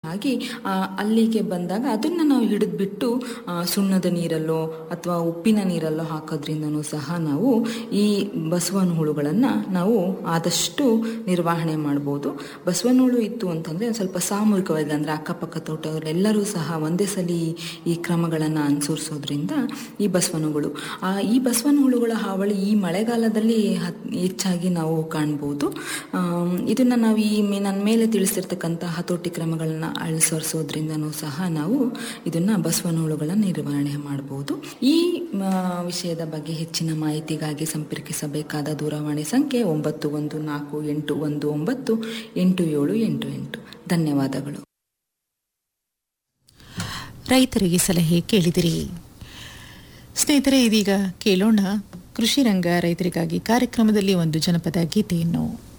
ಆಗಿ ಆ, ಅಲ್ಲಿಗೆ ಬಂದಾಗ ಅದನ್ನು ನಾವು ಹಿಡಿದ್ಬಿಟ್ಟು ಆ, ಸುಣ್ಣದ ನೀರಲ್ಲೋ ಅಥವಾ ಉಪ್ಪಿನ ನೀರಲ್ಲೋ ಹಾಕೋದ್ರಿಂದನೂ ಸಹ ನಾವು ಈ ಬಸವನ ಹುಳುಗಳನ್ನು ನಾವು ಆದಷ್ಟು ನಿರ್ವಹಣೆ ಮಾಡ್ಬೋದು ಬಸವನ ಹುಳು ಇತ್ತು ಅಂತಂದರೆ ಒಂದು ಸ್ವಲ್ಪ ಸಾಮೂಹಿಕವಾಗಿ ಅಂದರೆ ಅಕ್ಕಪಕ್ಕ ತೋಟದವರೆಲ್ಲರೂ ಸಹ ಒಂದೇ ಸಲ ಈ ಕ್ರಮಗಳನ್ನು ಅನುಸರಿಸೋದ್ರಿಂದ ಈ ಬಸವನ ಹುಳು ಆ, ಈ ಬಸವನ ಹುಳುಗಳ ಹಾವಳಿ ಈ ಮಳೆಗಾಲದಲ್ಲಿ ಹತ್- ಹೆಚ್ಚಾಗಿ ನಾವು ಕಾಣ್ಬೋದು ಆಮ್, ಇದನ್ನ ನಾವು ಈ ಮೇ- ನನ್ನ ಮೇಲೆ ತಿಳಿಸಿರ್ತಕ್ಕಂಥ ಹತೋಟಿ ಕ್ರಮಗಳನ್ನ ಅನುಸರಿಸೋದ್ರಿಂದನೂ ಸಹ ನಾವು ಇದನ್ನ ಬಸವನ ಹುಳುಗಳನ್ನ ನಿರ್ವಹಣೆ ಮಾಡಬಹುದು ಈ ಮ, ವಿಷಯದ ಬಗ್ಗೆ ಹೆಚ್ಚಿನ ಮಾಹಿತಿಗಾಗಿ ಸಂಪರ್ಕಿಸಬೇಕಾದ ದೂರವಾಣಿ ಸಂಖ್ಯೆ ಒಂಬತ್ತು ಒಂದು ನಾಲ್ಕು ಎಂಟು ಒಂದು ಒಂಬತ್ತು ಎಂಟು ಏಳು ಎಂಟು ಎಂಟು ಧನ್ಯವಾದಗಳು ರೈತರಿಗೆ ಸಲಹೆ ಕೇಳಿದಿರಿ ಸ್ನೇಹಿತರೆ ಇದೀಗ ಕೇಳೋಣ ಕೃಷಿ ರಂಗ ರೈತರಿಗಾಗಿ ಕಾರ್ಯಕ್ರಮದಲ್ಲಿ ಒಂದು ಜನಪದ ಗೀತೆಯನ್ನು